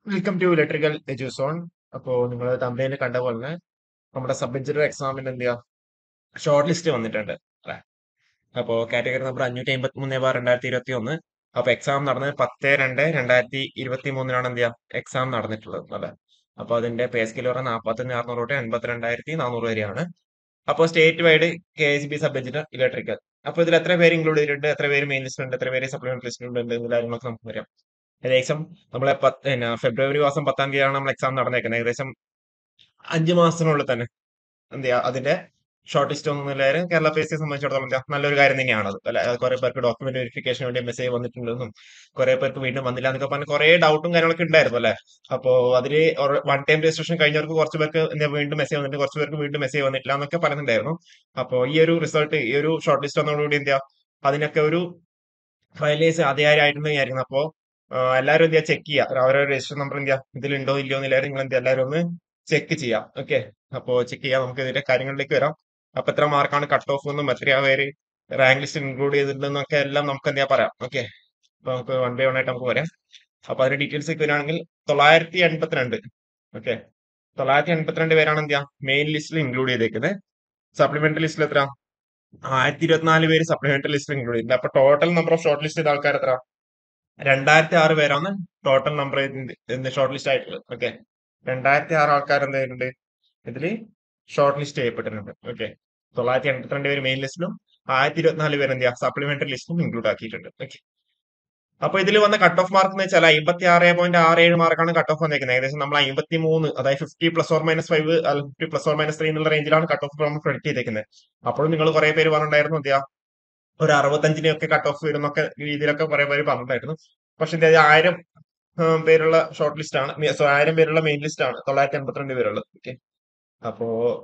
welcome to electrical Eduzone അപ്പോ നിങ്ങൾ തമ്പയിൽ കണ്ട പോലെ തന്നെ നമ്മുടെ സബ് എഞ്ചിനീയർ എക്സാമിന് എന്ത് ചെയ്യാ ഷോർട്ട് ലിസ്റ്റ് വന്നിട്ടുണ്ട് അല്ലെ അപ്പോ കാറ്റഗറി നമ്പർ അഞ്ഞൂറ്റി അമ്പത്തി മൂന്ന് ബാർ രണ്ടായിരത്തി ഇരുപത്തി ഒന്ന് അപ്പൊ എക്സാം നടന്നത് പത്ത് രണ്ട് രണ്ടായിരത്തി ഇരുപത്തി മൂന്നിനാണ് എന്ത് ചെയ്യാ എക്സാം നടന്നിട്ടുള്ളത് അല്ലെ അപ്പൊ അതിന്റെ പേ സ്കെയിൽ പറഞ്ഞാൽ നാൽപ്പത്തഞ്ച് അറുന്നൂറ് തൊട്ട് എൺപത്തിരണ്ടായിരത്തി നാനൂറ് വരെയാണ് അപ്പോൾ state wide K S B sub engineer electrical അപ്പൊ ഇതിൽ എത്ര പേര് ഇൻക്ലൂഡ് ചെയ്തിട്ടുണ്ട് എത്ര പേര് മെയിൻ ലിസ്റ്റിലുണ്ട് എത്ര പേര് സപ്ലിമെന്റ് ലിസ്റ്റിലുണ്ട് എന്നുള്ള കാര്യങ്ങളൊക്കെ നമുക്ക് പറയാം ഏകദേശം നമ്മളെ പത്ത് പിന്നെ ഫെബ്രുവരി മാസം പത്താം തീയതിയാണ് നമ്മൾ എക്സാം നടന്നേക്കുന്നത് ഏകദേശം അഞ്ച് മാസത്തിനുള്ളിൽ തന്നെ എന്ത് ചെയ്യാ അതിന്റെ ഷോർട്ട് ലിസ്റ്റ് ഒന്നുമില്ലായിരുന്നു കേരള പി എസ് സിയെ സംബന്ധിച്ചിടത്തോളം എന്താ നല്ലൊരു കാര്യം തന്നെയാണ് അത് അല്ല കുറെ പേർക്ക് ഡോക്യുമെന്റ് വെരിഫിക്കേഷന് വേണ്ടി മെസ്സേജ് വന്നിട്ടുണ്ടെന്നും കുറെ പേർക്ക് വീണ്ടും വന്നില്ല എന്നൊക്കെ പറഞ്ഞ് കുറെ ഡൗട്ടും കാര്യങ്ങളൊക്കെ ഉണ്ടായിരുന്നു അല്ലെ അപ്പോ അതില് വൺ ടൈം രജിസ്ട്രേഷൻ കഴിഞ്ഞവർക്ക് കുറച്ച് പേർക്ക് എന്താ വീണ്ടും മെസ്സേജ് വന്നിട്ട് കുറച്ച് പേർക്ക് വീണ്ടും മെസ്സേജ് വന്നിട്ടില്ല എന്നൊക്കെ പറയുന്നുണ്ടായിരുന്നു അപ്പോ ഈ ഒരു റിസൾട്ട് ഈ ഒരു ഷോർട്ട് ലിസ്റ്റ് വന്നതോടുകൂടി എന്താ അതിനൊക്കെ ഒരു ഫയലേഴ്സ് അധികാരമായിട്ടുണ്ട് വിചാരിക്കുന്നത് അപ്പോ ആഹ് എല്ലാവരും എന്ത് ചെയ്യുക ചെക്ക് ചെയ്യുക അവരുടെ രജിസ്റ്റർ നമ്പർ എന്ത് ചെയ്യുക ഇതിലുണ്ടോ ഇല്ലയോ എന്നില്ല നിങ്ങൾ എന്ത് ചെയ്യുക എല്ലാവരും ഒന്ന് ചെക്ക് ചെയ്യാം ഓക്കെ അപ്പോ ചെക്ക് ചെയ്യാം നമുക്ക് ഇതിന്റെ കാര്യങ്ങളിലേക്ക് വരാം അപ്പൊ എത്ര മാർക്കാണ് കട്ട് ഓഫ് എന്നും എത്ര പേര് റാങ്ക് ലിസ്റ്റ് ഇൻക്ലൂഡ് ചെയ്തിട്ടുണ്ടെന്നൊക്കെ എല്ലാം നമുക്ക് എന്താ പറയാം ഓക്കെ അപ്പൊ നമുക്ക് വൺ ബൈ വൺ ആയിട്ട് നമുക്ക് പറയാം അപ്പൊ അതിന്റെ ഡീറ്റെയിൽസ് ഒക്കെ വരികയാണെങ്കിൽ തൊള്ളായിരത്തി എൺപത്തിരണ്ട് ഓക്കെ തൊള്ളായിരത്തി എൺപത്തിരണ്ട് പേരാണ് എന്ത് ചെയ്യുക മെയിൻ ലിസ്റ്റിൽ ഇൻക്ലൂഡ് ചെയ്തേക്കുന്നത് സപ്ലിമെന്ററി ലിസ്റ്റിൽ എത്ര ആയിരത്തി ഇരുപത്തിനാല് പേര് സപ്ലിമെന്ററി ലിസ്റ്റിൽ ഇൻക്ലൂഡ് ചെയ്തിട്ടുണ്ട് അപ്പൊ total number of short list ചെയ്ത ആൾക്കാർ എത്ര രണ്ടായിരത്തി ആറ് പേരാണ് ടോട്ടൽ നമ്പർ ഷോർട്ട് ലിസ്റ്റ് ആയിട്ടുള്ളത് ഓക്കെ രണ്ടായിരത്തി ആറ് ആൾക്കാർ എന്ത് ചെയ്തിട്ടുണ്ട് ഇതില് ഷോർട്ട് ലിസ്റ്റ് ചെയ്യപ്പെട്ടിട്ടുണ്ട് ഓക്കെ തൊള്ളായിരത്തി എൺപത്തിരണ്ട് പേര് മെയിൻ ലിസ്റ്റിലും ആയിരത്തി ഇരുപത്തിനാല് പേര് എന്ത് ചെയ്യുക സപ്ലിമെന്ററി ലിസ്റ്റിലും ഇൻക്ലൂഡ് ആക്കിയിട്ടുണ്ട് ഓക്കെ അപ്പൊ ഇതിൽ വന്ന കട്ട് ഓഫ് മാർക്ക് എന്ന് വെച്ചാൽ അമ്പത്തി ആറ് പോയിന്റ് ആറ് ഏഴ് മാർക്കാണ് കട്ട് ഓഫ് വന്നേക്കുന്നത് ഏകദേശം നമ്മൾ അമ്പത്തി മൂന്ന് അതായത് fifty plus or minus five fifty plus or minus three എന്നുള്ള റേഞ്ചിലാണ് കട്ട് ഓഫ് നമ്മൾ ക്രെഡിറ്റ് ചെയ്തേക്കുന്നത് അപ്പോഴും നിങ്ങൾ കുറെ പേര് പറഞ്ഞിട്ടുണ്ടായിരുന്നു എന്തിയാ ഒരു അറുപത്തഞ്ചിനൊക്കെ കട്ട് ഓഫ് വരുന്നൊക്കെ രീതിയിലൊക്കെ കുറെ പേര് പറഞ്ഞിട്ടുണ്ടായിരുന്നു പക്ഷെ ഇത് ആയിരം ഉം, പേരുള്ള ഷോർട്ട് ലിസ്റ്റ് ആണ് മി- സോ ആയിരം പേരുള്ള മെയിൻ ലിസ്റ്റ് ആണ് തൊള്ളായിരത്തി എൺപത്തിരണ്ട് പേരുള്ളത് ഓക്കെ അപ്പോ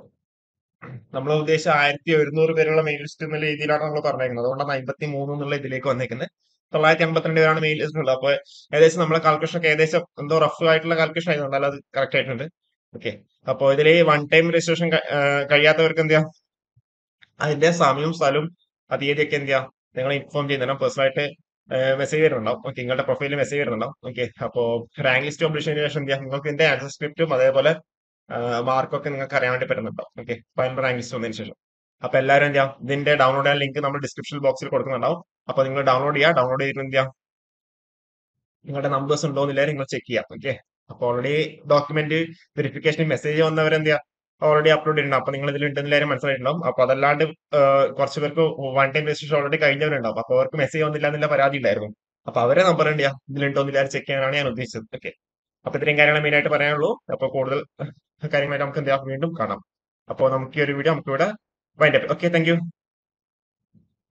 നമ്മൾ ഉദ്ദേശിച്ച ആയിരത്തി ഒരുന്നൂറ് പേരുള്ള മെയിൻ ലിസ്റ്റ് എന്നുള്ള രീതിയിലാണ് നമ്മൾ പറഞ്ഞേക്കുന്നത് അതുകൊണ്ടാണ് അമ്പത്തി മൂന്ന് എന്നുള്ള ഇതിലേക്ക് വന്നേക്കുന്നത് തൊള്ളായിരത്തി എൺപത്തിരണ്ട് പേരാണ് മെയിൻ ലിസ്റ്റ് ഉള്ളത് അപ്പൊ ഏകദേശം നമ്മളെ കാൽക്കുലേഷൻ ഒക്കെ ഏകദേശം എന്തോ റഫ് ആയിട്ടുള്ള കാൽക്കുലേഷൻ ആയതുകൊണ്ട് അല്ല അത് കറക്റ്റ് ആയിട്ടുണ്ട് ഓക്കെ അപ്പൊ ഇതിൽ വൺ ടൈം രജിസ്ട്രേഷൻ കഴിയാത്തവർക്ക് എന്ത് ചെയ്യാം അതിന്റെ സമയവും സ്ഥലവും ആ തീയതിയൊക്കെ എന്ത് ചെയ്യാം നിങ്ങൾ ഇൻഫോം ചെയ്യുന്നതിനും പേഴ്സണലായിട്ട് മെസ്സേജ് വരുന്നുണ്ടാവും ഓക്കെ നിങ്ങളുടെ പ്രൊഫൈലിൽ മെസ്സേജ് വരുന്നുണ്ടാവും ഓക്കെ അപ്പോ റാങ്ക് ലിസ്റ്റ് പബ്ലിഷ് ശേഷം എന്ത് ചെയ്യാം നിങ്ങൾക്ക് ഇതിന്റെ ആൻസർ സ്ക്രിപ്റ്റും അതേപോലെ മാർക്കൊക്കെ നിങ്ങൾക്ക് അറിയാൻ വേണ്ടി പറ്റുന്നുണ്ടാവും ഓക്കെ ഫൈനൽ റാങ്ക് ലിസ്റ്റ് വന്നതിന് ശേഷം അപ്പൊ എല്ലാവരും എന്ത് ചെയ്യാം ഇതിന്റെ ഡൗൺലോഡ് ചെയ്യാൻ ലിങ്ക് നമ്മൾ ഡിസ്ക്രിപ്ഷൻ ബോക്സിൽ കൊടുക്കുന്നുണ്ടാവും അപ്പൊ നിങ്ങൾ ഡൗൺലോഡ് ചെയ്യുക ഡൗൺലോഡ് ചെയ്തിട്ട് എന്ത് ചെയ്യാം നിങ്ങളുടെ നമ്പേഴ്സ് ഉണ്ടോ എന്നില്ല നിങ്ങൾ ചെക്ക് ചെയ്യാം ഓക്കെ അപ്പൊ ഓൾറെഡി ഡോക്യുമെന്റ് വെരിഫിക്കേഷൻ മെസ്സേജ് വന്നവരെന്ത് ചെയ്യാം ഓൾറെഡി അപ്ലോഡ് ചെയ്തിട്ടുണ്ട് അപ്പൊ നിങ്ങൾ ഇതിൽ ഉണ്ടെന്നില്ലാരും മനസ്സിലായിട്ടുണ്ടാവും അപ്പൊ അതല്ലാണ്ട് ആഹ് കുറച്ച് പേർക്ക് വൺ ടൈം രജിസ്ട്രേഷൻ ഓൾറെഡി കഴിഞ്ഞവരുണ്ടാവും അപ്പൊ അവർക്ക് മെസ്സേജ് വന്നില്ല എന്നുള്ള പരാതി ഉണ്ടായിരുന്നു അപ്പൊ അവരെ നമ്പർ ഉണ്ട് ഇതിലുണ്ടോ എന്നില്ലാരും ചെക്ക് ചെയ്യാനാണ് ഞാൻ ഉദ്ദേശിച്ചത് ഓക്കെ അപ്പൊ ഇത്രയും കാര്യങ്ങൾ മെയിൻ ആയിട്ട് പറയാനുള്ളൂ അപ്പൊ കൂടുതൽ കാര്യങ്ങളായിട്ട് നമുക്ക് എന്ത് ചെയ്യാം വീണ്ടും കാണാം അപ്പോൾ നമുക്ക് ഈ ഒരു വീഡിയോ നമുക്ക് ഇവിടെ wind up okay thank U